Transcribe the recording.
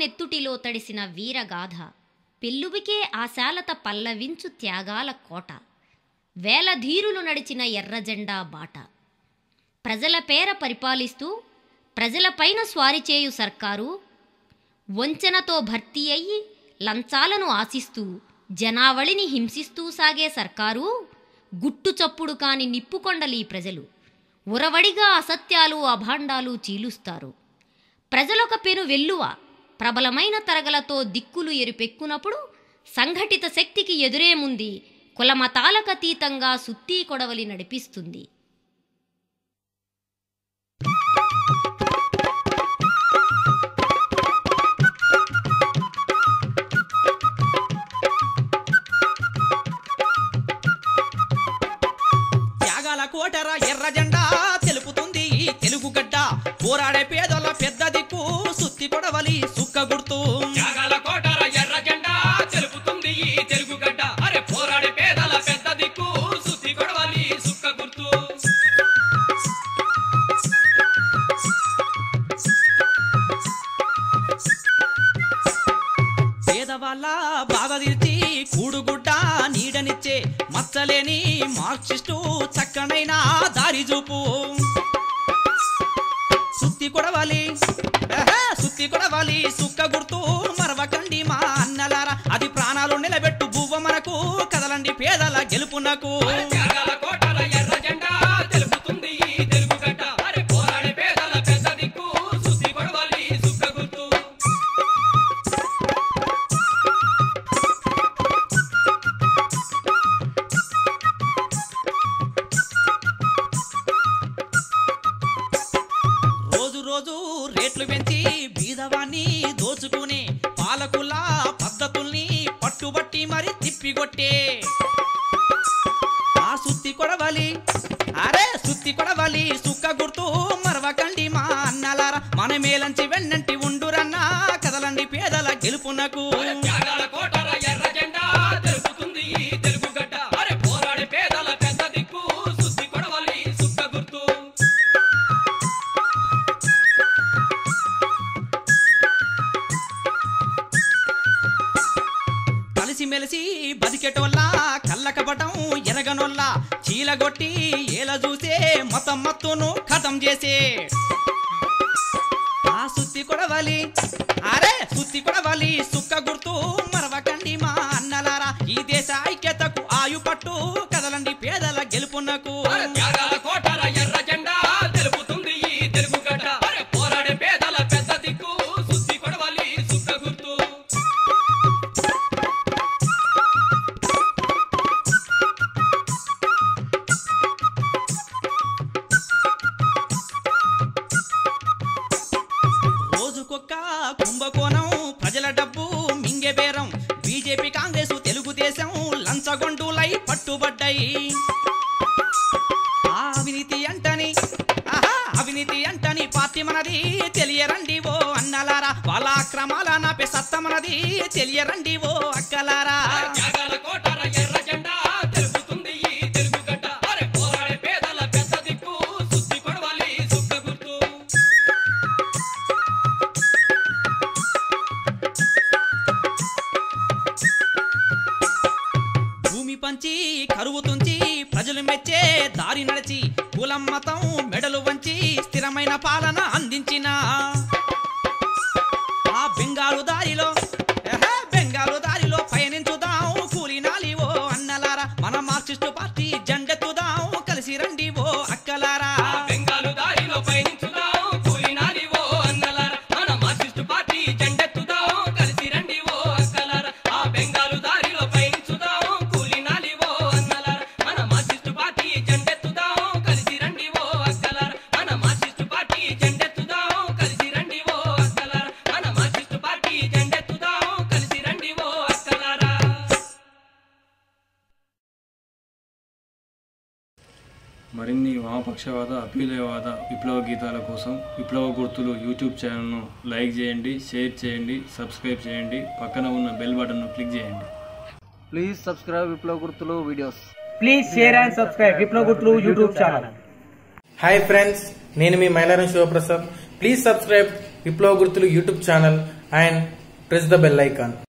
నెత్తుటిలో తడిసిన వీరగాథ పెల్లుబికే ఆశాలత పల్లవించు త్యాగాల కోట వేల ధీరులు నడిచిన ఎర్రజెండా బాట ప్రజల పేర పరిపాలిస్తూ ప్రజలపైన స్వారీ చేయు సర్కారు వంచనతో భర్తీ అయ్యి లంచాలను ఆశిస్తూ జనావళిని హింసిస్తూ సాగే సర్కారు గుట్టు చప్పుడు కాని నిప్పుకొండలీ ప్రజలు ఉరవడిగా అసత్యాలు అభాండాలు చీలుస్తారు ప్రజలొక పెను వెల్లువ ప్రబలమైన తరగలతో దిక్కులు ఎరుపెక్కునప్పుడు సంఘటిత శక్తికి ఎదురేముంది కులమతాలకతీతంగా సుత్తీ కొడవలి నడిపిస్తుంది త్యాగాల కోటర ఎర్ర జెండా తెలుపుతుంది ఈ తెలుగు గడ్డ పోరాడే పేదల పెద్ద దిక్కు సుత్తి కొడవలి సుక్క గుర్తు త్యాగాల కోటర ఎర్ర జెండా తెలుపుతుంది ఈ తెలుగు గడ్డ అరే పోరాడే పేదల పెద్ద దిక్కు సుత్తి గొడవలి సుక్క గుర్తు పేదవాళ్ళ బాధ తీర్చి కూడుగుడ్డ నీడనిచ్చే మచ్చలేని మార్క్సిస్టు చక్కనైన దారి చూపు సుత్తి కొడవాలి ఆహా, సుత్తి కొడవాలి సుక్క గుర్తు మరవకండి మా అన్నలారా అది ప్రాణాలు నిలబెట్టు బువ్వ మనకు కదలండి పేదల గెలుపునకు అరే త్యాగాల కోటర ఎర్ర జెండా తెలుపుతుంది ఈ తెలుగు గడ్డ అరే పోరాడే పేదల పెద్ద దిక్కు సుత్తి గొడవలి సుక్క గుర్తు రోజు రోజు రేట్లు పెంచి బీదవాన్ని దోచుకునే పాలకుల పద్ధతుల్ని పట్టుబట్టి మరి తిప్పికొట్టే ఆ సుత్తి కొడవలి అరే సుత్తి కొడవలి సుక్క గుర్తు మరవకండి మా అన్నలారా మన మేలంచి వెన్నంటి ఉండురన్నా కదలండి పేదల గెలుపునకు అరే త్యాగాల కోటర ఎర్ర జెండా తెలుపుతుంది ఈ తెలుగు గడ్డ అరే పోరాడే పేదల పెద్ద దిక్కు సుత్తి గొడవలి సుక్క గుర్తు కలిసిమెలిసి బతికెటోళ్ళ కళ్ళకపటం ఎరగనోళ్ళ చీలగొట్టి ఏల చూసే మతం మత్తును ఖతం చేసే ఆ సుత్తి కొడవలి అరే సుత్తి కొడవలి సుక్క గుర్తు మరవకండి మా అన్నలారా ఈ దేశ ఐక్యతకు ఆయు పట్టు కదలండి పేదల గెలుపునకు అరే త్యాగాల కోటర ఎర్ర జెండా తెలుపుతుంది ఈ తెలుగు గడ్డ అరే పోరాడే పేదల పెద్ద దిక్కు సుత్తి కొడవలి సుక్క గుర్తు రోజుకొక్క కుంభకోణం ప్రజల డబ్బు మింగే బేరం బీజేపీ కాంగ్రెస్ తెలుగుదేశం లంచగొండులై పట్టుబడ్డాయి ఆ అవినీతి అంటని ఆహా అవినీతి అంటని పార్టీ మనది తెలియరండి ఓ అన్నలారా వాళ్ళ అక్రమాల నాపే సత్తమనది తెలియరండి ఓ అక్కలారా అరే త్యాగాల కోటర ఎర్ర జెండా తెలుపుతుంది ఈ తెలుగు గడ్డ అరే పోరాడే పేదల పెద్ద దిక్కు సుత్తి కొడవలి సుక్క గుర్తు భూమి పంచి కరువు తుంచి ప్రజలు మెచ్చే దారి నడిచి కులం మతం మెడలు వంచి స్థిరమైన పాలన అందించిన ఆ బెంగాలు దారిలో ఆహా, బెంగాలు దారిలో పయనించుదాం కూలినాలి ఓ అన్నలారా మన మార్క్సిస్టు పార్టీ జెండెత్తుదాం కలిసి రండి ఓ అక్కలారా ఆ బెంగాలు దారిలో పయనించుదాం కూలినాలి ఓ అన్నలారా మన మార్క్సిస్టు పార్టీ జెండెత్తుదాం కలిసి రండి ఓ అక్కలారా ఆ బెంగాలు దారిలో పయనించుదాం కూలినాలి ఓ అన్నలారా మన మార్క్సిస్టు పార్టీ జెండెత్తుదాం కలిసి రండి ఓ అక్కలారా మన మార్క్సిస్టు పార్టీ జెండెత్తుదాం కలిసి రండి ఓ అక్కలారా మన మార్క్సిస్టు పార్టీ జెండెత్తుదాం కలిసి రండి ఓ అక్కలారా మరిన్ని వామపక్షవాద అభ్యుదయవాద విప్లవ గీతాల కోసం విప్లవ గుర్తులు యూట్యూబ్ ఛానల్ను లైక్ చేయండి షేర్ చేయండి సబ్స్క్రైబ్ చేయండి పక్కన ఉన్న బెల్ బటన్ను క్లిక్ చేయండి please subscribe Viplava Gurthulu videos please share and subscribe Viplava Gurthulu YouTube channel hi friends నేను మీ Mylaram Sivaprasad please subscribe Viplava Gurthulu YouTube channel and press the bell icon.